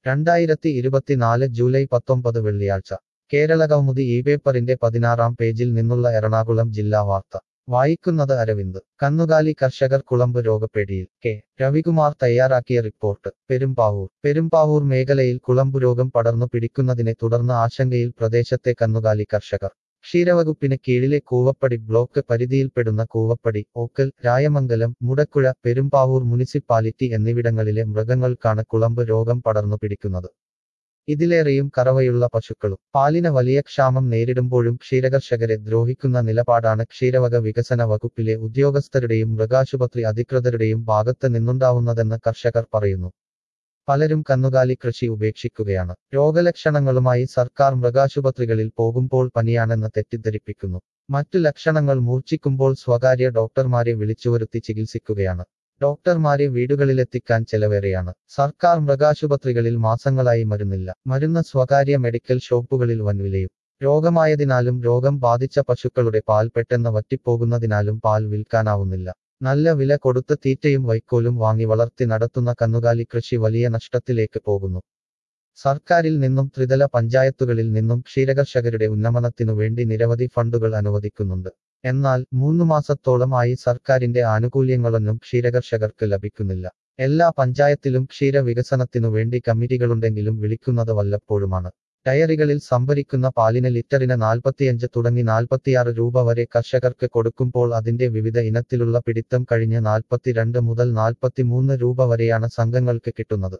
രണ്ടായിരത്തി ഇരുപത്തിനാല് ജൂലൈ പത്തൊമ്പത് വെള്ളിയാഴ്ച കേരളകൗമുദി ഈ പേപ്പറിന്റെ പതിനാറാം പേജിൽ നിന്നുള്ള എറണാകുളം ജില്ലാ വാർത്ത വായിക്കുന്നത് അരവിന്ദ് കന്നുകാലി കർഷകർ കുളമ്പ് രോഗപ്പേടിയിൽ കെ രവികുമാർ തയ്യാറാക്കിയ റിപ്പോർട്ട് പെരുമ്പാവൂർ പെരുമ്പാവൂർ മേഖലയിൽ കുളമ്പ് രോഗം പടർന്നു പിടിക്കുന്നതിനെ തുടർന്ന് ആശങ്കയിൽ പ്രദേശത്തെ കന്നുകാലി കർഷകർ ക്ഷീരവകുപ്പിന് കീഴിലെ കൂവപ്പടി ബ്ലോക്ക് പരിധിയിൽപ്പെടുന്ന കൂവപ്പടി ഓക്കൽ രായമംഗലം മുടക്കുഴ പെരുമ്പാവൂർ മുനിസിപ്പാലിറ്റി എന്നിവിടങ്ങളിലെ മൃഗങ്ങൾക്കാണ് കുളമ്പ് രോഗം പടർന്നു പിടിക്കുന്നത് ഇതിലേറെയും കറവയുള്ള പശുക്കളും പാലിന് വലിയ ക്ഷാമം നേരിടുമ്പോഴും ക്ഷീരകർഷകരെ ദ്രോഹിക്കുന്ന നിലപാടാണ് ക്ഷീരവക വികസന വകുപ്പിലെ ഉദ്യോഗസ്ഥരുടെയും മൃഗാശുപത്രി അധികൃതരുടെയും ഭാഗത്ത് നിന്നുണ്ടാവുന്നതെന്ന് കർഷകർ പറയുന്നു പലരും കന്നുകാലി കൃഷി ഉപേക്ഷിക്കുകയാണ് രോഗലക്ഷണങ്ങളുമായി സർക്കാർ മൃഗാശുപത്രികളിൽ പോകുമ്പോൾ പനിയാണെന്ന് തെറ്റിദ്ധരിപ്പിക്കുന്നു മറ്റു ലക്ഷണങ്ങൾ മൂർച്ഛിക്കുമ്പോൾ സ്വകാര്യ ഡോക്ടർമാരെ വിളിച്ചുവരുത്തി ചികിത്സിക്കുകയാണ് ഡോക്ടർമാരെ വീടുകളിലെത്തിക്കാൻ ചെലവേറെയാണ് സർക്കാർ മൃഗാശുപത്രികളിൽ മാസങ്ങളായി മരുന്നില്ല മരുന്ന് സ്വകാര്യ മെഡിക്കൽ ഷോപ്പുകളിൽ വൻവിലയും രോഗമായതിനാലും രോഗം ബാധിച്ച പശുക്കളുടെ പാൽ പെട്ടെന്ന് വറ്റിപ്പോകുന്നതിനാലും പാൽ വിൽക്കാനാവുന്നില്ല നല്ല വില കൊടുത്ത് തീറ്റയും വൈക്കോലും വാങ്ങി വളർത്തി നടത്തുന്ന കന്നുകാലി കൃഷി വലിയ നഷ്ടത്തിലേക്ക് പോകുന്നു സർക്കാരിൽ നിന്നും ത്രിതല പഞ്ചായത്തുകളിൽ നിന്നും ക്ഷീരകർഷകരുടെ ഉന്നമനത്തിനു വേണ്ടി നിരവധി ഫണ്ടുകൾ അനുവദിക്കുന്നുണ്ട് എന്നാൽ മൂന്നു മാസത്തോളമായി സർക്കാരിന്റെ ആനുകൂല്യങ്ങളൊന്നും ക്ഷീരകർഷകർക്ക് ലഭിക്കുന്നില്ല എല്ലാ പഞ്ചായത്തിലും ക്ഷീര വികസനത്തിനു വേണ്ടി കമ്മിറ്റികളുണ്ടെങ്കിലും വിളിക്കുന്നത് വല്ലപ്പോഴുമാണ് ഡയറികളിൽ സംഭരിക്കുന്ന പാലിന് ലിറ്ററിന് നാൽപ്പത്തിയഞ്ച് തുടങ്ങി നാൽപ്പത്തിയാറ് രൂപ വരെ കർഷകർക്ക് കൊടുക്കുമ്പോൾ അതിന്റെ വിവിധ ഇനത്തിലുള്ള പിടിത്തം കഴിഞ്ഞ് നാൽപ്പത്തിരണ്ട് മുതൽ നാൽപ്പത്തിമൂന്ന് രൂപ വരെയാണ് സംഘങ്ങൾക്ക് കിട്ടുന്നത്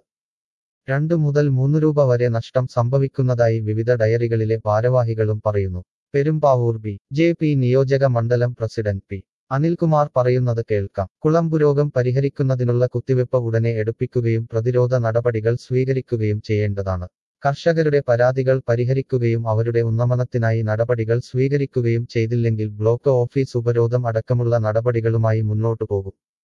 രണ്ടു മുതൽ മൂന്ന് രൂപ വരെ നഷ്ടം സംഭവിക്കുന്നതായി വിവിധ ഡയറികളിലെ ഭാരവാഹികളും പറയുന്നു പെരുമ്പാവൂർ ബി ജെ പി നിയോജക മണ്ഡലം പ്രസിഡന്റ് പി അനിൽകുമാർ പറയുന്നത് കേൾക്കാം കുളമ്പുരോഗം പരിഹരിക്കുന്നതിനുള്ള കുത്തിവെപ്പ് ഉടനെ എടുപ്പിക്കുകയും പ്രതിരോധ നടപടികൾ സ്വീകരിക്കുകയും ചെയ്യേണ്ടതാണ് കർഷകരുടെ പരാതികൾ പരിഹരിക്കുകയും അവരുടെ ഉന്നമനത്തിനായി നടപടികൾ സ്വീകരിക്കുകയും ചെയ്തില്ലെങ്കിൽ ബ്ലോക്ക് ഓഫീസ് ഉപരോധം അടക്കമുള്ള നടപടികളുമായി മുന്നോട്ടു പോകും